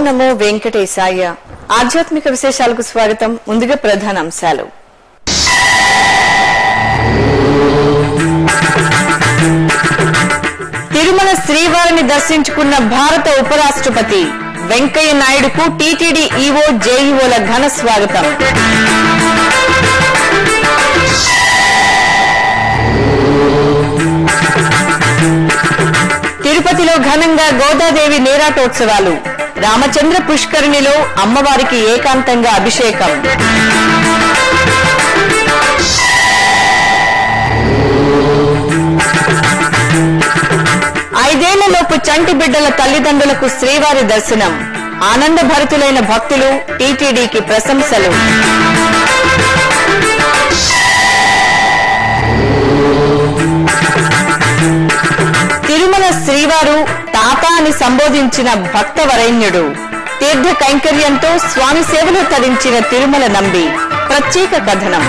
నమో వెంకటేశాయ ఆధ్యాత్మిక విశేషాలకు స్వాగతం ముందుగా ప్రధాన అంశాలు తిరుమల శ్రీవారిని దర్శించుకున్న భారత ఉపరాష్ట్రపతి వెంకయ్య నాయుడుకు టీటీడీ ఈవో జేఈఓల ఘన స్వాగతం తిరుపతిలో ఘనంగా గోదాదేవి నీరాటోత్సవాలు రామచంద్ర పుష్కరిణిలో అమ్మవారికి ఏకాంతంగా అభిషేకం ఐదేళ్లలోపు చంటి బిడ్డల తల్లిదండ్రులకు శ్రీవారి దర్శనం ఆనంద భరితులైన భక్తులు టీటీడీకి ప్రశంసలు తిరుమల శ్రీవారు తాత అని సంబోధించిన భక్తవరైన్యుడు తీర్థ కైంకర్యంతో స్వామి సేవలు తరించిన తిరుమల నంబి ప్రత్యేక కథనం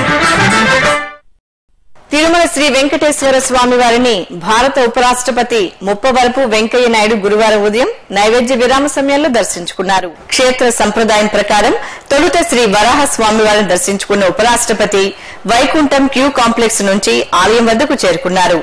తిరుమల శ్రీ వెంకటేశ్వర స్వామి వారిని భారత ఉపరాష్ట్రపతి ముప్పవరపు వెంకయ్య నాయుడు గురువారం ఉదయం నైవేద్య విరామ సమయంలో దర్శించుకున్నారు క్షేత్ర సంప్రదాయం ప్రకారం తొలుత శ్రీ వరాహ స్వామి వారిని దర్శించుకున్న ఉపరాష్ట్రపతి వైకుంఠం క్యూ కాంప్లెక్స్ నుంచి ఆలయం వద్దకు చేరుకున్నారు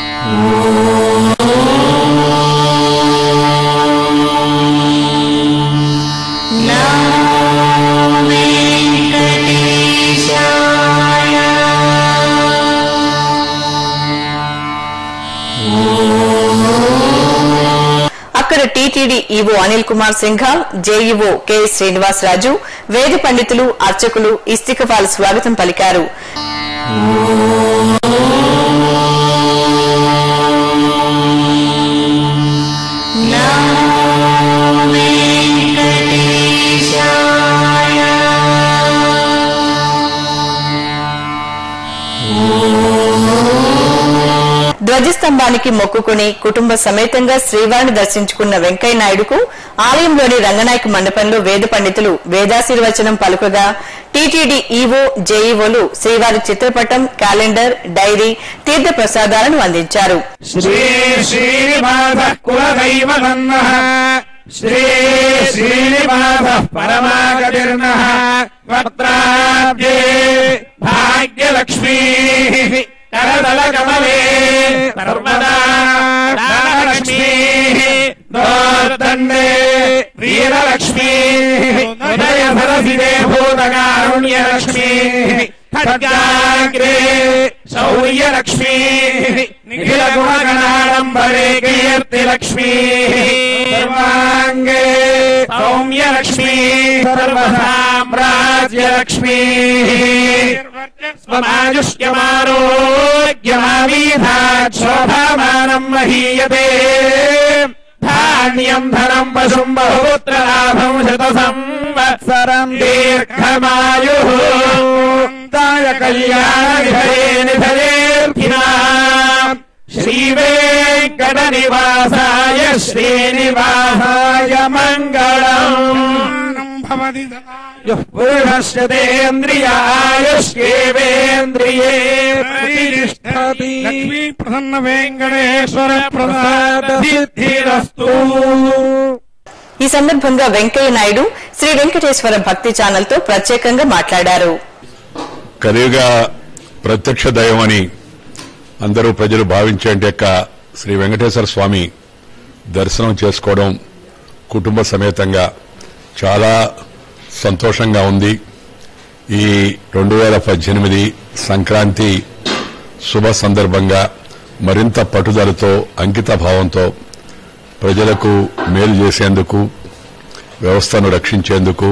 అక్కడ TTD EO Anil Kumar Singhal JEO K Srinivasaraju వేద పండితులు అర్చకులు ఇస్తికఫాల్ స్వాగతం పలికారు ధ్వజస్తంభానికి మొక్కుకుని కుటుంబ సమేతంగా శ్రీవారిని దర్శించుకున్న వెంకయ్య నాయుడుకు ఆలయంలోని రంగనాయక మండపంలో వేద పండితులు వేదాశీర్వచనం పలుకగా టీటీడీ ఈవో జేఈఓలు శ్రీవారి చిత్రపటం క్యాలెండర్ డైరీ తీర్థ ప్రసాదాలను అందించారు శ్రీ శ్రీనివాస కులదైవనన్న శ్రీ శ్రీనివాస పరమాగతిర్న వక్త్రాబ్జే భాగ్యలక్ష్మీ కరదల కమలే సర్వదా దానలక్ష్మీ దోర్దండే వీరలక్ష్మీ ఉదయ సరసిదే భూతకారుణ్యలక్ష్మీ ఖడ్గాగ్రే శౌర్యలక్ష్మీ నిఖిల గుణగణాడంబరే కీర్తిలక్ష్మీ సర్వాంగే సౌమ్యలక్ష్మీ సర్వసామ్రాజ్యలక్ష్మీ స్వమాయుష్యమారోగ్యమావీధాత్ శోభామానం మహీయతే ధాన్యం ధనం పశుం బహుపుత్రలాభం శత సంవత్సరం దీర్ఘమాయు దాయ కళ్యాణ నిధయే నిధయేర్కినా శ్రీవేంకట నివాసాయ శ్రీనివాసాయ మంగళం పురుషస్యేంద్రియాయుష్యేంద్రియే ప్రతిష్టతి లక్ష్మీ ప్రసన్న వెంకటేశ్వర ప్రసాద సిద్ధిరస్తు ఈ సందర్భంగా వెంకయ్య నాయుడు శ్రీ వెంకటేశ్వర భక్తి ఛానల్ తో ప్రత్యేకంగా మాట్లాడారు కలియుగ ప్రత్యక్ష దైవమని అందరూ ప్రజలు భావించేట యొక్క శ్రీ వెంకటేశ్వర స్వామి దర్శనం చేసుకోవడం కుటుంబ సమేతంగా చాలా సంతోషంగా ఉంది ఈ రెండు వేల పద్దెనిమిది సంక్రాంతి శుభ సందర్భంగా మరింత పట్టుదలతో అంకిత భావంతో ప్రజలకు మేలు చేసేందుకు వ్యవస్థను రక్షించేందుకు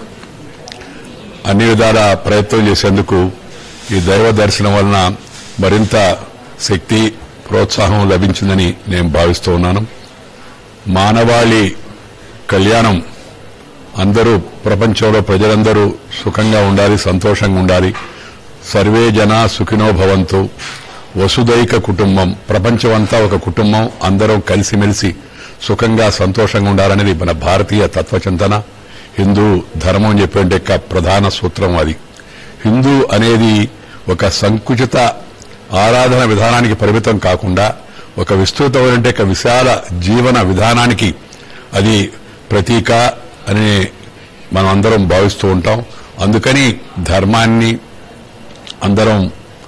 అన్ని విధాల ప్రయత్నం చేసేందుకు ఈ దైవ దర్శనం వలన మరింత శక్తి ప్రోత్సాహం లభించిందని నేను భావిస్తూ ఉన్నాను మానవాళి కళ్యాణం అందరూ ప్రపంచంలో ప్రజలందరూ సుఖంగా ఉండాలి సంతోషంగా ఉండాలి సర్వే జన సుఖినో భవంతు వసుదైక కుటుంబం ప్రపంచమంతా ఒక కుటుంబం అందరం కలిసిమెలిసి సుఖంగా సంతోషంగా ఉండాలనేది మన భారతీయ తత్వచింతన హిందూ ధర్మం చెప్పే యొక్క ప్రధాన సూత్రం అది హిందూ అనేది ఒక సంకుచిత ఆరాధన విధానానికి పరిమితం కాకుండా ఒక విస్తృతమైన ఒక విశాల జీవన విధానానికి అది ప్రతీక అని మనం అందరం భావిస్తూ ఉంటాం అందుకని ధర్మాన్ని అందరం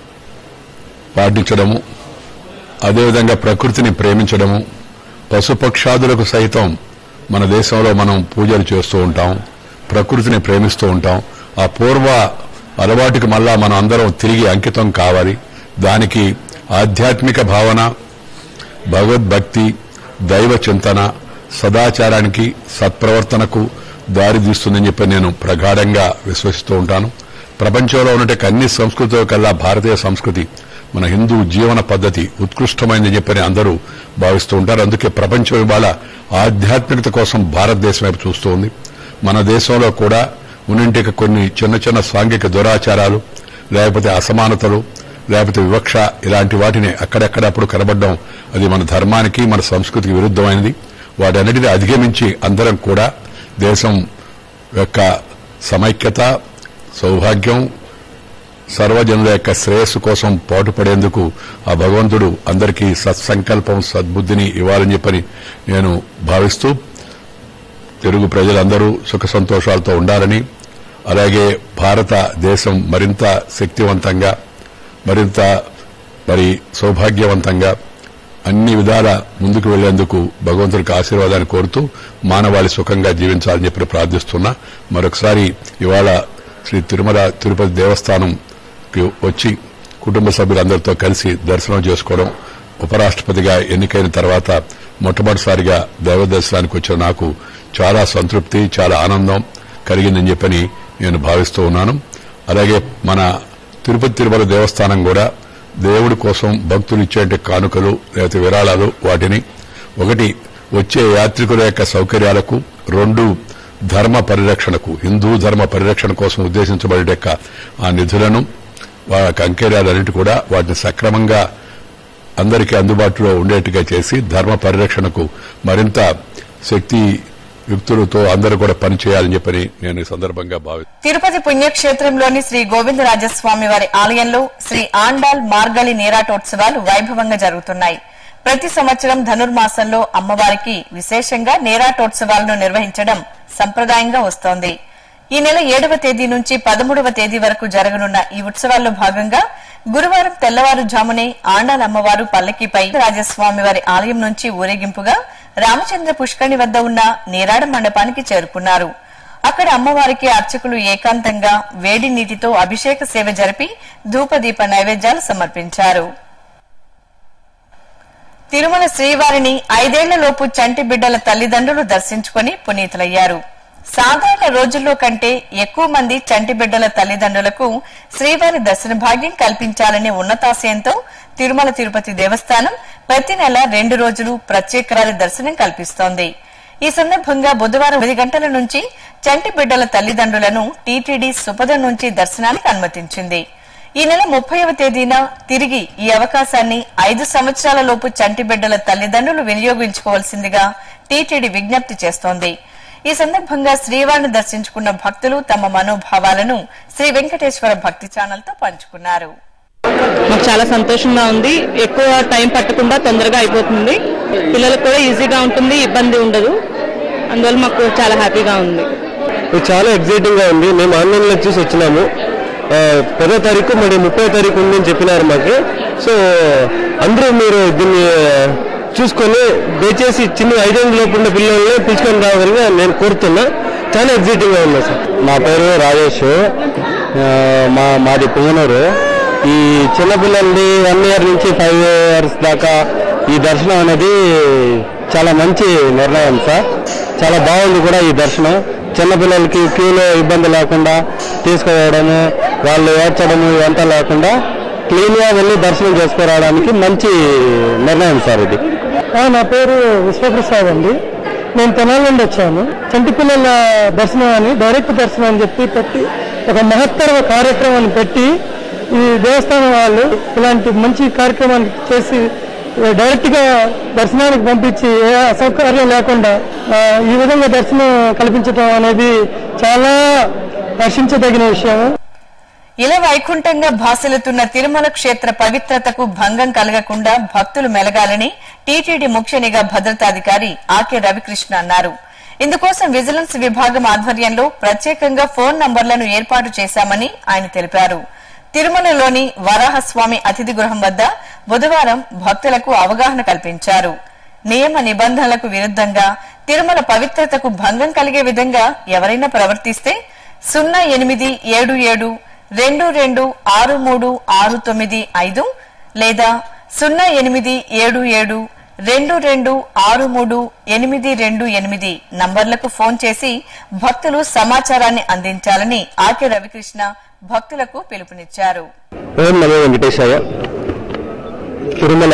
పాటించడము అదేవిధంగా ప్రకృతిని ప్రేమించడము పశుపక్షాదులకు సైతం మన దేశంలో మనం పూజలు చేస్తూ ఉంటాం ప్రకృతిని ప్రేమిస్తూ ఉంటాం ఆ పూర్వ అలవాటుకి మళ్ళా మనం అందరం తిరిగి అంకితం కావాలి దానికి ఆధ్యాత్మిక భావన భగవద్భక్తి దైవ చింతన సదాచారానికి సత్ప్రవర్తనకు దారితీస్తుందని చెప్పి నేను ప్రగాఢంగా విశ్వసిస్తూ ఉంటాను ప్రపంచంలో ఉన్నటువంటి అన్ని సంస్కృతుల కల్లా భారతీయ సంస్కృతి మన హిందూ జీవన పద్ధతి ఉత్కృష్టమైందని చెప్పని అందరూ భావిస్తూ ఉంటారు అందుకే ప్రపంచం ఇవాళ ఆధ్యాత్మికత కోసం భారతదేశం వైపు చూస్తూ ఉంది మన దేశంలో కూడా ఉన్నింటికి కొన్ని చిన్న చిన్న సాంఘిక దురాచారాలు లేకపోతే అసమానతలు లేకపోతే వివక్ష ఇలాంటి వాటిని అక్కడెక్కడప్పుడు కనబడడం అది మన ధర్మానికి మన సంస్కృతికి విరుద్ధమైనది వాటన్నిటిని అధిగమించి అందరం కూడా దేశం యొక్క సమైక్యత సౌభాగ్యం సర్వజనుల యొక్క శ్రేయస్సు కోసం పాటుపడేందుకు ఆ భగవంతుడు అందరికీ సత్సంకల్పం సద్బుద్ధిని ఇవ్వాలని చెప్పని నేను భావిస్తూ తెలుగు ప్రజలందరూ సుఖ సంతోషాలతో ఉండాలని అలాగే భారతదేశం మరింత శక్తివంతంగా మరింత మరి సౌభాగ్యవంతంగా అన్ని విధాల ముందుకు వెళ్లేందుకు భగవంతుడికి ఆశీర్వాదాన్ని కోరుతూ మానవాళి సుఖంగా జీవించాలని చెప్పి ప్రార్థిస్తున్నా మరొకసారి ఇవాళ శ్రీ తిరుమల తిరుపతి దేవస్థానంకి వచ్చి కుటుంబ సభ్యులందరితో కలిసి దర్శనం చేసుకోవడం ఉపరాష్ట్రపతిగా ఎన్నికైన తర్వాత మొట్టమొదటిసారిగా దైవ దర్శనానికి వచ్చిన నాకు చాలా సంతృప్తి చాలా ఆనందం కలిగిందని చెప్పని నేను భావిస్తూ ఉన్నాను అలాగే మన తిరుపతి తిరుమల దేవస్థానం కూడా దేవుడి కోసం భక్తులు ఇచ్చే కానుకలు లేకపోతే విరాళాలు వాటిని ఒకటి వచ్చే యాత్రికుల యొక్క సౌకర్యాలకు రెండు ధర్మ పరిరక్షణకు హిందూ ధర్మ పరిరక్షణ కోసం ఉద్దేశించబడే యొక్క ఆ నిధులను వాళ్ళ కంకేర్యాలన్నింటి కూడా వాటిని సక్రమంగా అందరికీ అందుబాటులో ఉండేట్టుగా చేసి ధర్మ పరిరక్షణకు మరింత శక్తి యుక్తులతో అందరూ కూడా పనిచేయాలని చెప్పని నేను ఈ సందర్భంగా భావిస్తున్నాను తిరుపతి పుణ్యక్షేత్రంలోని శ్రీ గోవిందరాజస్వామి వారి ఆలయంలో శ్రీ ఆండాల్ మార్గళి నేరాటోత్సవాలు వైభవంగా జరుగుతున్నాయి ప్రతి సంవత్సరం ధనుర్మాసంలో అమ్మవారికి విశేషంగా నేరాటోత్సవాలను నిర్వహించడం సంప్రదాయంగా వస్తోంది ఈ నెల ఏడవ తేదీ నుంచి పదమూడవ తేదీ వరకు జరగనున్న ఈ ఉత్సవాల్లో భాగంగా గురువారం తెల్లవారుజామునే ఆండాల్ అమ్మవారు పల్లకీపై రాజస్వామి వారి ఆలయం నుంచి ఊరేగింపుగా రామచంద్ర పుష్కరిణి వద్ద ఉన్న నేరాడ మండపానికి చేరుకున్నారు అక్కడ అమ్మవారికి అర్చకులు ఏకాంతంగా వేడి నీటితో అభిషేక సేవ జరిపి ధూపదీప నైవేద్యాలు సమర్పించారు తిరుమల శ్రీవారిని ఐదేళ్లలోపు చంటి బిడ్డల తల్లిదండ్రులు దర్శించుకుని పునీతులయ్యారు సాధారణ రోజుల్లో కంటే ఎక్కువ మంది చంటి బిడ్డల తల్లిదండ్రులకు శ్రీవారి దర్శన భాగ్యం కల్పించాలనే ఉన్నతాశయంతో తిరుమల తిరుపతి దేవస్థానం ప్రతి నెల రెండు రోజులు ప్రత్యేకరారి దర్శనం కల్పిస్తోంది ఈ సందర్భంగా బుధవారం పది గంటల నుంచి చంటి బిడ్డల తల్లిదండ్రులను టీటీడీ సుపద నుంచి దర్శనానికి అనుమతించింది ఈ నెల ముప్పైవ తేదీన తిరిగి ఈ అవకాశాన్ని ఐదు సంవత్సరాల లోపు చంటి బిడ్డల తల్లిదండ్రులు వినియోగించుకోవాల్సిందిగా టీటీడీ విజ్ఞప్తి చేస్తోంది ఈ సందర్భంగా శ్రీవారిని దర్శించుకున్న భక్తులు తమ మనోభావాలను శ్రీ వెంకటేశ్వర భక్తి ఛానల్ తో పంచుకున్నారు మాకు చాలా సంతోషంగా ఉంది ఎక్కువ టైం పట్టకుండా తొందరగా అయిపోతుంది పిల్లలకు కూడా ఈజీగా ఉంటుంది ఇబ్బంది ఉండదు అందువల్ల మాకు చాలా హ్యాపీగా ఉంది ఇది చాలా ఎగ్జైటింగ్ గా ఉంది మేము ఆన్లైన్లో చూసి వచ్చినాము ఆ, పదో తారీఖు మరి ముప్పై తారీఖు ఉంది అని చెప్పినారు మాకు సో అందరూ మీరు దీన్ని చూసుకొని దయచేసి చిన్న ఐదేళ్ళ లోపు ఉన్న పిల్లల్ని పిలుచుకొని రావాలని నేను కోరుతున్నా చాలా ఎగ్జైటింగ్ గా ఉంది సార్ నా పేరు రాజేష్ ఆ, మా మాది పుంగనూరు ఈ చిన్నపిల్లల్ని వన్ ఇయర్ నుంచి ఫైవ్ ఇయర్స్ దాకా ఈ దర్శనం అనేది చాలా మంచి నిర్ణయం సార్ చాలా బాగుంది కూడా ఈ దర్శనం చిన్నపిల్లలకి క్యూలో ఇబ్బంది లేకుండా తీసుకురావడము వాళ్ళు ఏడ్చడము ఇవంతా లేకుండా క్లీన్గా వెళ్ళి దర్శనం చేసుకురావడానికి మంచి నిర్ణయం సార్ ఇది నా పేరు విశ్వప్రసాద్ అండి నేను తెనాలి నుండి వచ్చాను చంటి పిల్లల దర్శనం అని డైరెక్ట్ దర్శనం అని చెప్పి పెట్టి ఒక మహత్తర కార్యక్రమాన్ని పెట్టి ఈ దేవస్థానం వాళ్ళు ఇలాంటి మంచి కార్యక్రమాన్ని చేసి డైరెక్ట్ గా దర్శనానికి పంపించి ఏ అసౌకర్యం లేకుండా ఆ, ఈ విధంగా దర్శనం కల్పించడం అనేది చాలా హర్షించదగిన విషయం ఇలా వైకుంఠంగా భాసిల్లుతున్న తిరుమల క్షేత్ర పవిత్రతకు భంగం కలగకుండా భక్తులు మెలగాలని టీటీడీ ముఖ్య నిఘా భద్రతాధికారి ఆకే రవికృష్ణ అన్నారు ఇందుకోసం విజిలెన్స్ విభాగం ఆధ్వర్యంలో ప్రత్యేకంగా ఫోన్ నంబర్లను ఏర్పాటు చేశామని ఆయన తెలిపారు తిరుమలలోని వరాహస్వామి అతిథి గృహం వద్ద బుధవారం భక్తులకు అవగాహన కల్పించారు నియమ నిబంధనలకు విరుద్ధంగా తిరుమల పవిత్రతకు భంగం కలిగే విధంగా ఎవరైనా ప్రవర్తిస్తే సున్నా ఎనిమిది ఏడు ఏడు రెండు రెండు ఆరు మూడు ఆరు తొమ్మిది ఐదు లేదా సున్నా ఎనిమిది ఏడు ఏడు రెండు రెండు ఆరు మూడు ఎనిమిది రెండు ఎనిమిది నంబర్లకు ఫోన్ చేసి భక్తులు సమాచారాన్ని అందించాలని ఆర్కే రవికృష్ణ భక్తులకు పిలుపునిచ్చారు ఓం నమో వెంకటేశాయ తిరుమల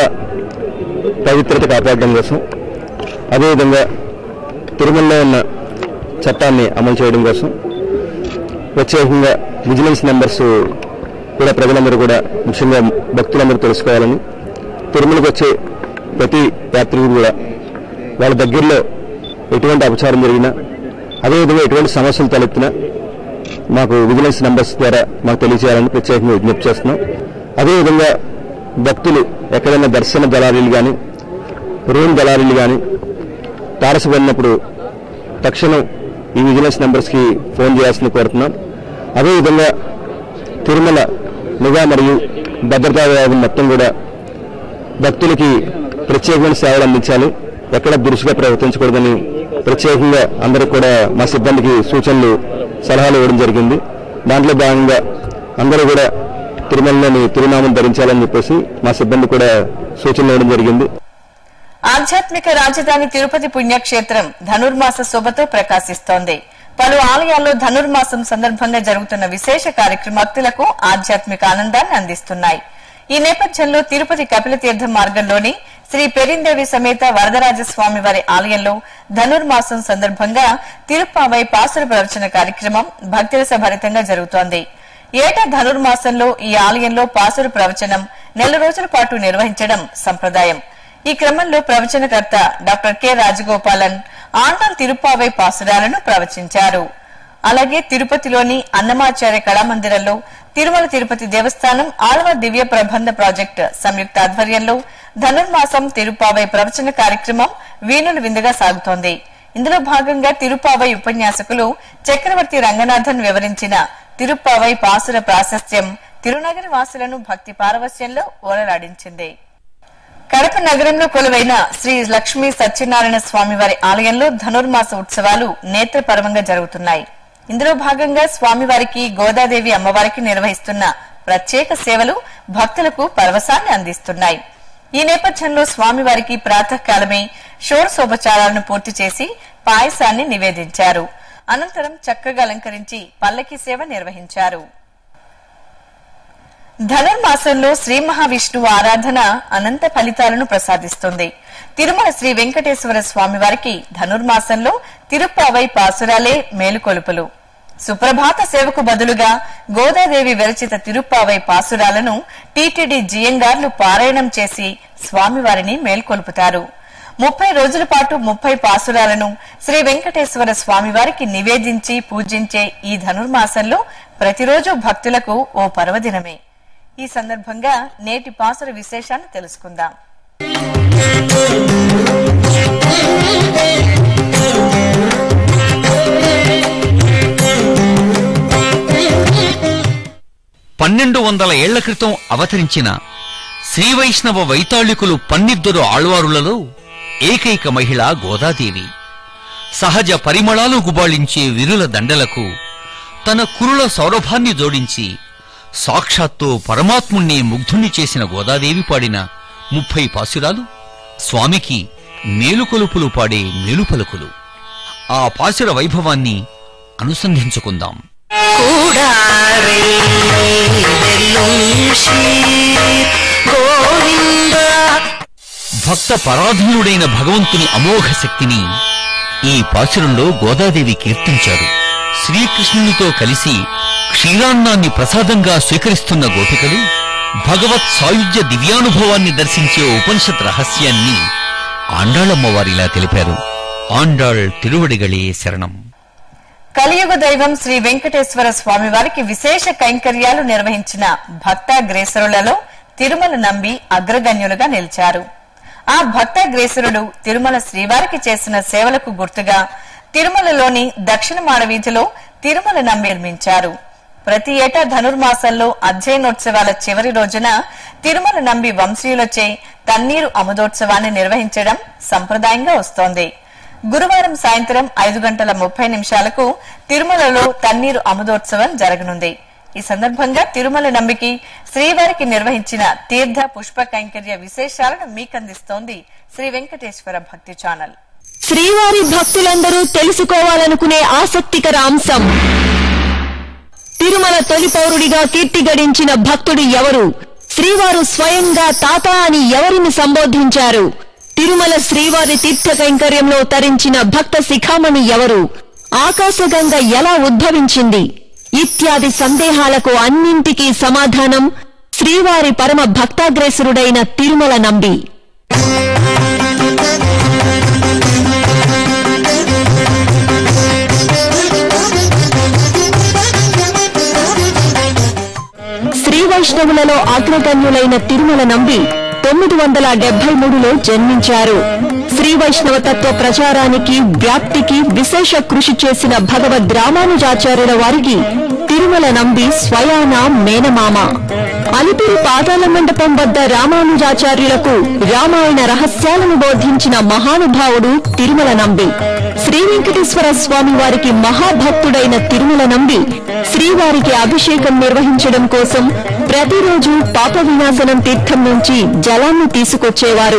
పవిత్రత కాపాడడం కోసం అదేవిధంగా తిరుమలలో ఉన్న చట్టాన్ని అమలు చేయడం కోసం ప్రత్యేకంగా విజిలెన్స్ నెంబర్స్ కూడా ప్రజలందరూ కూడా ముఖ్యంగా భక్తులందరూ తెలుసుకోవాలని తిరుమలకు వచ్చే ప్రతి యాత్రికుడు కూడా వాళ్ళ దగ్గరలో ఎటువంటి అపచారం జరిగినా అదేవిధంగా ఎటువంటి సమస్యలు తలెత్తినా మాకు విజిలెన్స్ నెంబర్స్ ద్వారా మాకు తెలియజేయాలని ప్రత్యేకంగా విజ్ఞప్తి చేస్తున్నాం అదేవిధంగా భక్తులు ఎక్కడైనా దర్శన దళారీలు కానీ రూమ్ దళారీలు కానీ తారసపడినప్పుడు తక్షణం ఈ విజిలెన్స్ నెంబర్స్కి ఫోన్ చేయాల్సింది కోరుతున్నాం అదేవిధంగా తిరుమల నిఘా మరియు భద్రతా విభాగం మొత్తం కూడా భక్తులకి ప్రత్యేకమైన సేవలు అందించాలి ఎక్కడ దురుసుగా ప్రవర్తించకూడదని ప్రత్యేకంగా అందరికి కూడా మా సిబ్బందికి సూచనలు సలహాలు ఇవ్వడం జరిగింది దాంట్లో భాగంగా అందరూ కూడా తిరుమలలోని తిరునామం ధరించాలని చెప్పేసి మా సిబ్బంది కూడా సూచనలు ఇవ్వడం జరిగింది ఆధ్యాత్మిక రాజధాని తిరుపతి పుణ్యక్షేత్రం ధనుర్మాస శోభతో ప్రకాశిస్తోంది పలు ఆలయాల్లో ధనుర్మాసం సందర్భంగా జరుగుతున్న విశేష కార్యక్రమాక్తులకు ఆధ్యాత్మిక ఆనందాన్ని అందిస్తున్నాయి ఈ నేపథ్యంలో తిరుపతి కపిలతీర్థం మార్గంలోని శ్రీ పెరిందేవి సమేత వరదరాజస్వామి వారి ఆలయంలో ధనుర్మాసం సందర్భంగా తిరుప్పావై పాసుర ప్రవచన కార్యక్రమం భక్తిరస భరితంగా జరుగుతోంది ఏటా ధనుర్మాసంలో ఈ ఆలయంలో పాసుర ప్రవచనం నెల రోజుల పాటు నిర్వహించడం సంప్రదాయం ఈ క్రమంలో ప్రవచనకర్త డాక్టర్ కె రాజగోపాలన్ ఆండాల్ తిరుప్పావై పాసురాలను ప్రవచించారు అలాగే తిరుపతిలోని అన్నమాచార్య కళామందిరంలో తిరుమల తిరుపతి దేవస్థానం ఆళ్వ దివ్య ప్రబంధ ప్రాజెక్ట్ సంయుక్త ఆధ్వర్యంలో ధనుర్మాసం తిరుప్పావై ప్రవచన కార్యక్రమం వీణులు విందుగా సాగుతోంది ఇందులో భాగంగా తిరుప్పావై ఉపన్యాసకులు చక్రవర్తి రంగనాథన్ వివరించిన తిరుప్పావై పాసుర ప్రాశస్త్యం తిరునగరి వాసులను భక్తి పారవస్యంలో ఓలలాడించింది కడప నగరంలో కొలువైన శ్రీ లక్ష్మీ సత్యనారాయణ స్వామి వారి ఆలయంలో ధనుర్మాస ఉత్సవాలు నేత్రపరమంగా జరుగుతున్నాయి ఇందులో భాగంగా స్వామివారికి గోదాదేవి అమ్మవారికి నిర్వహిస్తున్న ప్రత్యేక సేవలు భక్తులకు పరవశాన్ని అందిస్తున్నాయి ఈ నేపథ్యంలో స్వామివారికి ప్రాతకాలమే షోడశోపచారాలను పూర్తి చేసి పాయసాన్ని నివేదించారు అనంతరం చక్కగా అలంకరించి పల్లకి సేవ నిర్వహించారు ధనుర్మాసంలో శ్రీ మహావిష్ణువు ఆరాధన అనంత ఫలితాలను ప్రసాదిస్తుంది తిరుమల శ్రీ వెంకటేశ్వర స్వామి వారికి ధనుర్మాసంలో తిరుప్పావై పాసురాలే మేలుకొలుపులు సుప్రభాత సేవకు బదులుగా గోదాదేవి విరచిత తిరుప్పావై పాసురాలను టీటీడీ జియంగార్లు పారాయణం చేసి స్వామివారిని మేల్కొల్పుతారు ముప్పై రోజుల పాటు ముప్పై పాసురాలను శ్రీ వెంకటేశ్వర స్వామివారికి నివేదించి పూజించే ఈ ధనుర్మాసంలో ప్రతిరోజు భక్తులకు ఓ పర్వదినమే ఈ సందర్భంగా నేటి పాసుర విశేషాన్ని తెలుసుకుందాం పన్నెండు వందల ఏళ్ల క్రితం అవతరించిన శ్రీవైష్ణవ వైతాళికులు పన్నిద్దరు ఆళ్వారులలో ఏకైక మహిళ గోదాదేవి సహజ పరిమళాలు గుబాళించే విరుల దండలకు తన కురుల సౌరభాన్ని జోడించి సాక్షాత్తు పరమాత్ముణ్ణి ముగ్ధుణ్ణి చేసిన గోదాదేవి పాడిన ముప్పై పాసురాలు స్వామికి మేలుకొలుపులు పాడే మేలుపలుకులు ఆ పాసుర వైభవాన్ని అనుసంధించుకుందాం భక్త పరాధీనుడైన భగవంతుని అమోఘ శక్తిని ఈ పాసురంలో గోదాదేవి కీర్తించారు శ్రీకృష్ణునితో కలిసి క్షీరాన్నాన్ని ప్రసాదంగా స్వీకరిస్తున్న గోపికలు భగవత్ సాయుధ్య దివ్యానుభవాన్ని దర్శించే ఉపనిషత్ రహస్యాన్ని ఆండాళమ్మవారిలా తెలిపారు ఆండాళ్ తిరువడిగళే శరణం కలియుగ దైవం శ్రీ వెంకటేశ్వర స్వామి వారికి విశేష కైంకర్యాలు నిర్వహించిన భక్తాగ్రేసరులలో తిరుమల నంబి అగ్రగణ్యులుగా నిలిచారు ఆ భక్తాగ్రేసరుడు తిరుమల శ్రీవారికి చేసిన సేవలకు గుర్తుగా తిరుమలలోని దక్షిణ మాడవీధిలో తిరుమల నంబి నిర్మించారు ప్రతి ఏటా ధనుర్మాసంలో అధ్యయనోత్సవాల చివరి రోజున తిరుమల నంబి వంశీయులచే తన్నీరు అముదోత్సవాన్ని నిర్వహించడం సంప్రదాయంగా వస్తోంది గురువారం సాయంత్రం ఐదు గంటల ముప్పై నిమిషాలకు తిరుమలలో తన్నీరు అముదోత్సవం జరగనుంది ఈ సందర్భంగా తిరుమల నంబికి శ్రీవారికి నిర్వహించిన తీర్థ పుష్ప కైంకర్య విశేషాలను మీకందిస్తోంది శ్రీ వెంకటేశ్వర భక్తి ఛానల్ శ్రీవారి భక్తులందరూ తెలుసుకోవాలనుకునే ఆసక్తికర అంశం తిరుమల తొలి పౌరుడిగా కీర్తి గడించిన భక్తుడు ఎవరు శ్రీవారు స్వయంగా తాత అని ఎవరిని సంబోధించారు తిరుమల శ్రీవారి తీర్థ కైంకర్యంలో తరించిన భక్త శిఖామణి ఎవరు ఆకాశగంగ ఎలా ఉద్భవించింది ఇత్యాది సందేహాలకు అన్నింటికీ సమాధానం శ్రీవారి పరమ భక్తాగ్రేసురుడైన తిరుమల నంబి శ్రీ వైష్ణవులలో అగ్రగణ్యులైన తిరుమల నంబి తొమ్మిది వందల డెబ్బై మూడులో జన్మించారు శ్రీ వైష్ణవ తత్వ ప్రచారానికి వ్యాప్తికి విశేష కృషి చేసిన భగవద్ రామానుజాచార్యుల వారికి తిరుమల నంబి స్వయాన మేనమామ అలిపిరి పాదాల మండపం వద్ద రామానుజాచార్యులకు రామాయణ రహస్యాలను బోధించిన మహానుభావుడు తిరుమల నంబి శ్రీ వెంకటేశ్వర స్వామి వారికి మహాభక్తుడైన తిరుమల నంబి శ్రీవారికి అభిషేకం నిర్వహించడం కోసం ప్రతిరోజు పాప వినాశనం తీర్థం నుంచి జలాన్ని తీసుకొచ్చేవారు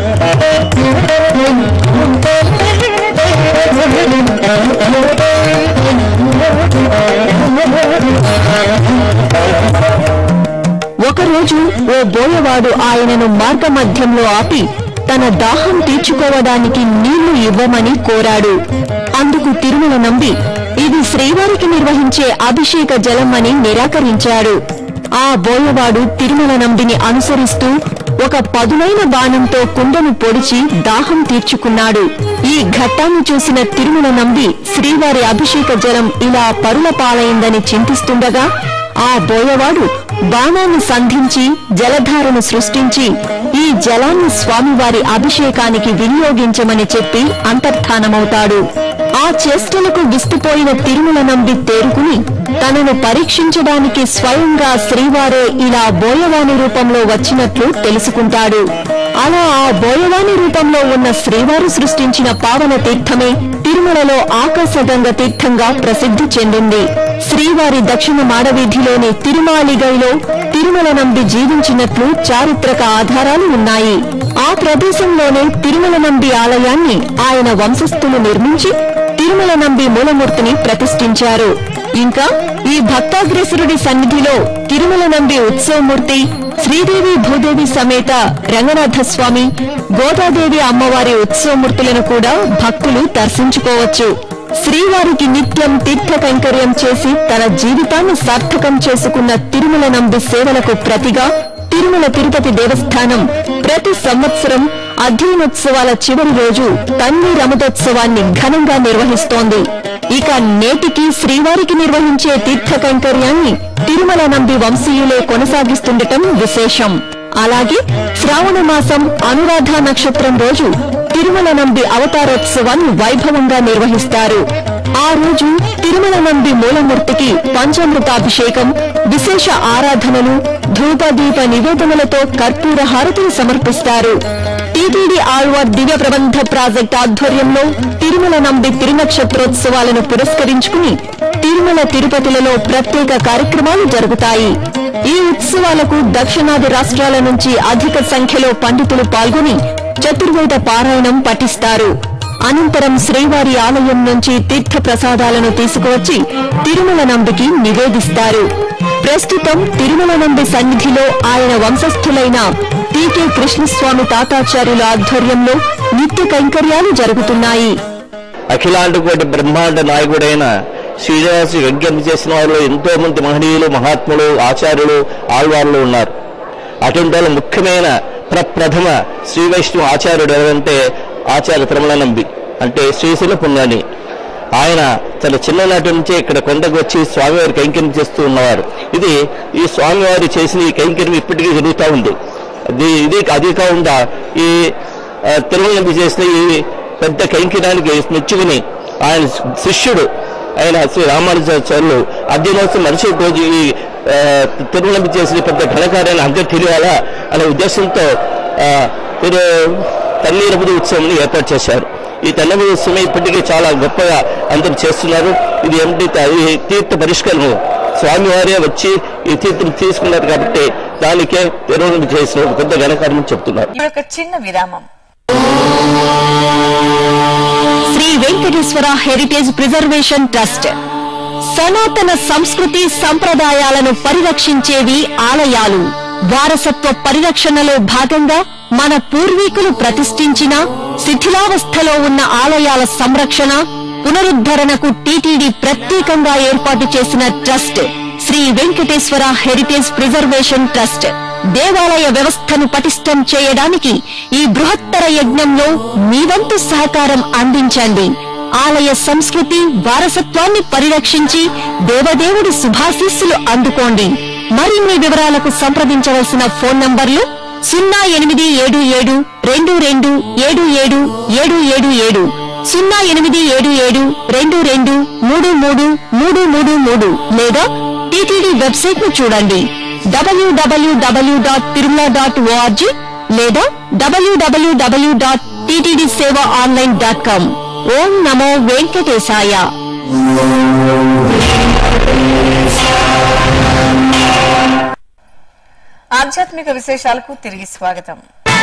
ఒకరోజు ఓ బోయవాడు ఆయనను మార్గమధ్యంలో ఆపి తన దాహం తీర్చుకోవడానికి నీళ్లు ఇవ్వమని కోరాడు అందుకు తిరుమల నంబి ఇది శ్రీవారికి నిర్వహించే అభిషేక జలం అని నిరాకరించాడు ఆ బోయవాడు తిరుమల నంబిని అనుసరిస్తూ ఒక పదునైన బాణంతో కుండను పొడిచి దాహం తీర్చుకున్నాడు ఈ ఘట్టాన్ని చూసిన తిరుమల నంబి శ్రీవారి అభిషేక జలం ఇలా పరుల పాలైందని చింతిస్తుండగా ఆ బోయవాడు బాణాన్ని సంధించి జలధారను సృష్టించి ఈ జలాన్ని స్వామివారి అభిషేకానికి వినియోగించమని చెప్పి అంతర్ధానమవుతాడు ఆ చేష్టలకు విస్తుపోయిన తిరుమల నంబి తేరుకుని తనను పరీక్షించడానికి స్వయంగా శ్రీవారే ఇలా బోయవాని రూపంలో వచ్చినట్లు తెలుసుకుంటాడు అలా ఆ బోయవాని రూపంలో ఉన్న శ్రీవారు సృష్టించిన పావన తీర్థమే తిరుమలలో ఆకాశగంగ తీర్థంగా ప్రసిద్ధి చెందింది శ్రీవారి దక్షిణ మాడవీధిలోని తిరుమాలిగైలో తిరుమల నంబి జీవించినట్లు చారిత్రక ఆధారాలు ఉన్నాయి ఆ ప్రదేశంలోనే తిరుమల నంబి ఆలయాన్ని ఆయన వంశస్థులు నిర్మించి తిరుమల నంబి మూలమూర్తిని ప్రతిష్ఠించారు ఇంకా ఈ భక్తాగ్రేసురుడి సన్నిధిలో తిరుమల నంబి ఉత్సవమూర్తి శ్రీదేవి భూదేవి సమేత రంగనాథ స్వామి గోదాదేవి అమ్మవారి ఉత్సవమూర్తులను కూడా భక్తులు దర్శించుకోవచ్చు శ్రీవారికి నిత్యం తీర్థ కైంకర్యం చేసి తన జీవితాన్ని సార్థకం చేసుకున్న తిరుమల నంబి సేవలకు ప్రతిగా తిరుమల తిరుపతి దేవస్థానం ప్రతి సంవత్సరం అధ్యయనోత్సవాల చివరి రోజు తన్ని రమదోత్సవాన్ని ఘనంగా నిర్వహిస్తోంది ఇక నేటికి శ్రీవారికి నిర్వహించే తీర్థ కైంకర్యాన్ని తిరుమల నంబి వంశీయులే కొనసాగిస్తుండటం విశేషం అలాగే శ్రావణ మాసం అనురాధ నక్షత్రం రోజు తిరుమల నంబి అవతారోత్సవాన్ని వైభవంగా నిర్వహిస్తారు ఆ రోజు తిరుమల నంబి మూలమూర్తికి పంచామృతాభిషేకం విశేష ఆరాధనలు ధూపదీప నివేదనలతో కర్పూర హారతులు సమర్పిస్తారు టీటీడీ ఆళ్వార్ దివ్య ప్రబంధ ప్రాజెక్ట్ ఆధ్వర్యంలో తిరుమల నంబి తిరునక్షత్రోత్సవాలను పురస్కరించుకుని తిరుమల తిరుపతిలలో ప్రత్యేక కార్యక్రమాలు జరుగుతాయి ఈ ఉత్సవాలకు దక్షిణాది రాష్ట్రాల నుంచి అధిక సంఖ్యలో పండితులు పాల్గొని చతుర్వేద పారాయణం పఠిస్తారు అనంతరం శ్రీవారి ఆలయం నుంచి తీర్థ ప్రసాదాలను తీసుకువచ్చి తిరుమల నంబికి నివేదిస్తారు ప్రస్తుతం తిరుమల నంబి సన్నిధిలో ఆయన వంశస్థులైన టీకే కృష్ణస్వామి తాతాచార్యుల ఆధ్వర్యంలో నిత్య కైంకర్యాలు జరుగుతున్నాయి అఖిలాండ కోటి బ్రహ్మాండ నాయకుడైన శ్రీనివాసు యజ్ఞం చేసిన వారిలో ఎంతో మంది మహనీయులు మహాత్ములు ఆచార్యులు ఆళ్వార్లు ఉన్నారు అటువంటి వాళ్ళ ముఖ్యమైన ప్రప్రథమ శ్రీ వైష్ణవ ఆచార్యుడు ఎవరంటే ఆచార్య తిరుమల నంబి అంటే శ్రీశైల పుణ్యాని ఆయన తన చిన్ననాటి నుంచే ఇక్కడ కొండకు వచ్చి స్వామివారి కైంకర్యం చేస్తూ ఉన్నవారు ఇది ఈ స్వామివారి చేసిన ఈ కైంకర్యం ఇప్పటికీ జరుగుతూ ఉంది అది ఇది అది కాకుండా ఈ ఆ, తిరుమల నంబి చేసిన ఈ పెద్ద కైంకర్యానికి మెచ్చుకుని ఆయన శిష్యుడు ఆయన శ్రీ రామానుజాచార్యులు అధ్యయనోత్సవం మనిషి రోజు ఈ ఆ, తిరుమల చేసిన పెద్ద ఘనకార్యాన్ని అందరూ తెలియాలా అనే ఉద్దేశంతో ఆ, తిరు తన్నీరబుది ఉత్సవం ఏర్పాటు చేశారు ఈ తెల్లబుది ఉత్సవం ఇప్పటికీ చాలా గొప్పగా అందరూ చేస్తున్నారు ఇది ఏమిటి ఈ తీర్థ పరిష్కరణ స్వామివారే వచ్చి ఈ తీర్థం తీసుకున్నారు కాబట్టి దానికే తిరుమల చేసిన ఒక పెద్ద ఘనకార్యం చెప్తున్నారు ఇప్పుడు ఒక చిన్న విరామం Sri Venkateswara heritage preservation trust సనాతన సంస్కృతి సంప్రదాయాలను పరిరక్షించేవి ఆలయాలు వారసత్వ పరిరక్షణలో భాగంగా మన పూర్వీకులు ప్రతిష్ఠించిన శిథిలావస్థలో ఉన్న ఆలయాల సంరక్షణ పునరుద్ధరణకు టీటీడీ ప్రత్యేకంగా ఏర్పాటు చేసిన trust Sri Venkateswara heritage preservation trust దేవాలయ వ్యవస్థను పటిష్టం చేయడానికి ఈ బృహత్తర యజ్ఞంలో మీ వంతు సహకారం అందించండి ఆలయ సంస్కృతి వారసత్వాన్ని పరిరక్షించి దేవదేవుడి శుభాశీస్సులు అందుకోండి మరిన్ని వివరాలకు సంప్రదించవలసిన ఫోన్ నంబర్లు సున్నా ఎనిమిది ఏడు ఏడు రెండు రెండు ఏడు ఏడు ఏడు ఏడు ఏడు సున్నా ఎనిమిది ఏడు ఏడు రెండు రెండు మూడు మూడు మూడు మూడు మూడు లేదా టీటీడీ వెబ్సైట్ ను చూడండి WWW dot Tirumala dot ORG లేదా WWW dot TTD Seva online dot com ఓం నమో వెంకటేశాయ ఆధ్యాత్మిక విశేషాలకు తిరిగి స్వాగతం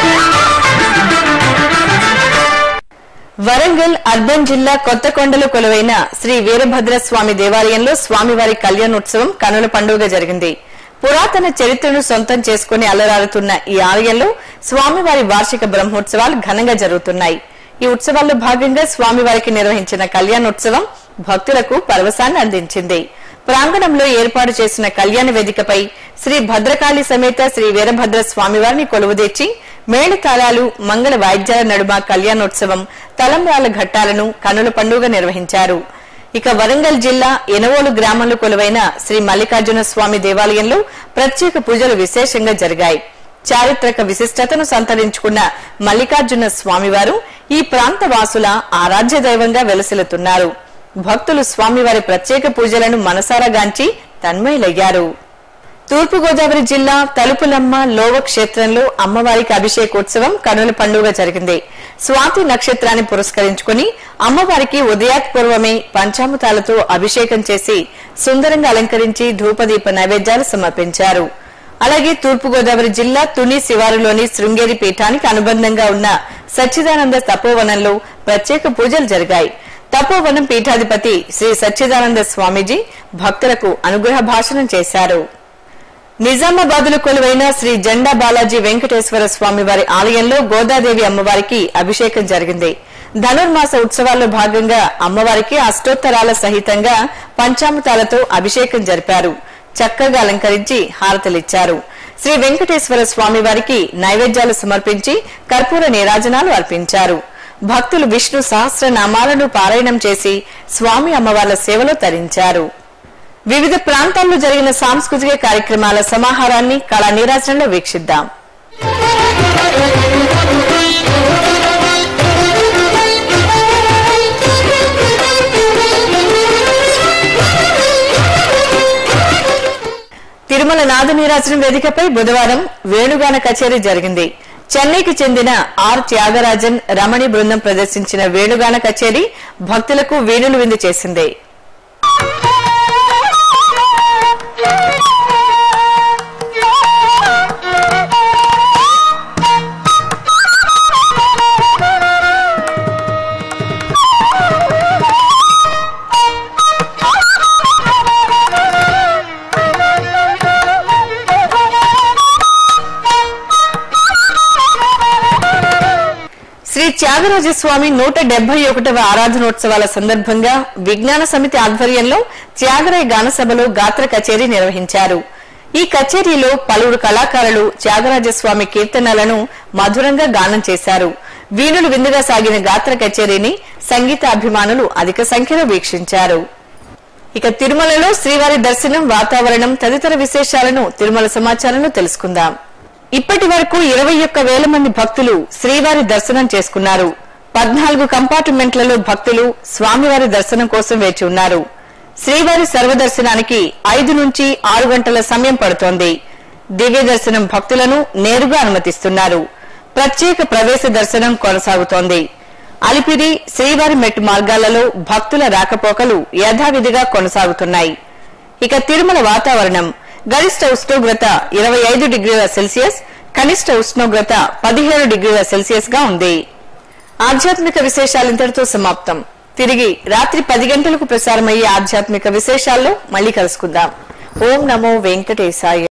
వరంగల్ అర్బన్ జిల్లా కొత్తకొండలో కొలువైన శ్రీ వీరభద్ర స్వామి దేవాలయంలో స్వామివారి కళ్యాణోత్సవం కనుల పండుగ జరిగింది పురాతన చరిత్రను సొంతం చేసుకుని అలరారుతున్న ఈ ఆలయంలో స్వామివారి వార్షిక బ్రహ్మోత్సవాలు ఘనంగా జరుగుతున్నాయి ఈ ఉత్సవాల్లో భాగంగా స్వామివారికి నిర్వహించిన కళ్యాణోత్సవం భక్తులకు పరవశాన్ని అందించింది ప్రాంగణంలో ఏర్పాటు చేసిన కళ్యాణ వేదికపై శ్రీ భద్రకాళి సమేత శ్రీ వీరభద్ర స్వామివారిని కొలువుదీర్చి మేళతాళాలు మంగళ వాయిద్యాల నడుమ కళ్యాణోత్సవం తలంబ్రాల ఘట్టాలను కనుల పండుగ నిర్వహించారు ఇక వరంగల్ జిల్లా ఎనవోలు గ్రామంలో కొలువైన శ్రీ మల్లికార్జున స్వామి దేవాలయంలో ప్రత్యేక పూజలు విశేషంగా జరిగాయి చారిత్రక విశిష్టతను సంతరించుకున్న మల్లికార్జున స్వామివారు ఈ ప్రాంత వాసుల ఆరాధ్య దైవంగా వెలసిల్లుతున్నారు భక్తులు స్వామివారి ప్రత్యేక పూజలను మనసారా గాంచి తన్మయులయ్యారు తూర్పుగోదావరి జిల్లా తలుపులమ్మ లోవ క్షేత్రంలో అమ్మవారికి అభిషేకోత్సవం కనుల పండుగ జరిగింది స్వాతి నక్షత్రాన్ని పురస్కరించుకుని అమ్మవారికి ఉదయాత్పూర్వమే పంచామృతాలతో అభిషేకం చేసి సుందరంగా అలంకరించి ధూపదీప నైవేద్యాలు సమర్పించారు అలాగే తూర్పుగోదావరి జిల్లా తుని శివారులోని శృంగేరి పీఠానికి అనుబంధంగా ఉన్న సచ్చిదానంద తపోవనంలో ప్రత్యేక పూజలు జరిగాయి తపోవనం పీఠాధిపతి శ్రీ సచ్చిదానంద స్వామీజీ భక్తులకు అనుగ్రహ భాషణం చేశారు నిజామాబాద్ లో కొలువైన శ్రీ జెండా బాలాజీ వెంకటేశ్వర స్వామి వారి ఆలయంలో గోదాదేవి అమ్మవారికి అభిషేకం జరిగింది ధనుర్మాస ఉత్సవాల్లో భాగంగా అమ్మవారికి అష్టోత్తరాల సహితంగా పంచామృతాలతో అభిషేకం జరిపారు చక్కగా అలంకరించి హారతలిచ్చారు శ్రీ వెంకటేశ్వర స్వామి వారికి నైవేద్యాలు సమర్పించి కర్పూర నీరాజనాలు అర్పించారు భక్తులు విష్ణు సహస్రనామాలను పారాయణం చేసి స్వామి అమ్మవార్ల సేవలో తరించారు వివిధ ప్రాంతాల్లో జరిగిన సాంస్కృతిక కార్యక్రమాల సమాహారాన్ని కళా నీరాజనంలో వీక్షిద్దాం తిరుమల నాద నీరాజనం వేదికపై బుధవారం వేణుగాన కచేరీ జరిగింది చెన్నైకి చెందిన ఆర్ త్యాగరాజన్ రమణి బృందం ప్రదర్శించిన వేణుగాన కచేరీ భక్తులకు వీణులు విందు చేసింది శ్రీ త్యాగరాజస్వామి నూట డెబ్బై ఒకటవ ఆరాధనోత్సవాల సందర్భంగా విజ్ఞాన సమితి ఆధ్వర్యంలో త్యాగరాయ గాన సభలో గాత్ర కచేరీ నిర్వహించారు ఈ కచేరీలో పలువురు కళాకారులు త్యాగరాజస్వామి కీర్తనలను మధురంగా గానం చేశారు వీణులు విందుగా సాగిన గాత్ర కచేరీని సంగీత అభిమానులు అధిక సంఖ్యలో వీక్షించారు ఇక తిరుమలలో శ్రీవారి దర్శనం వాతావరణం తదితర విశేషాలను తిరుమల సమాచారంలో తెలుసుకుందాం ఇప్పటి వరకు ఇరవై ఒక్క వేల మంది భక్తులు శ్రీవారి దర్శనం చేసుకున్నారు పద్నాలుగు కంపార్ట్మెంట్లలో భక్తులు స్వామివారి దర్శనం కోసం వేచి ఉన్నారు శ్రీవారి సర్వదర్శనానికి ఐదు నుంచి ఆరు గంటల సమయం పడుతోంది దివ్య దర్శనం భక్తులను నేరుగా అనుమతిస్తున్నారు ప్రత్యేక ప్రవేశ దర్శనం కొనసాగుతోంది అలిపిరి శ్రీవారి మెట్టు మార్గాలలో భక్తుల రాకపోకలు యథావిధిగా కొనసాగుతున్నాయి ఇక తిరుమల వాతావరణం గరిష్ట ఉష్ణోగ్రత ఇరవై ఐదు డిగ్రీల సెల్సియస్ కనిష్ట ఉష్ణోగ్రత పదిహేడు డిగ్రీల సెల్సియస్ గా ఉంది ఆధ్యాత్మిక విశేషాలు ఇంతటితో సమాప్తం తిరిగి రాత్రి పది గంటలకు ప్రసారమయ్యే ఆధ్యాత్మిక విశేషాల్లో మళ్ళీ కలుసుకుందాం ఓం నమో వెంకటేశాయ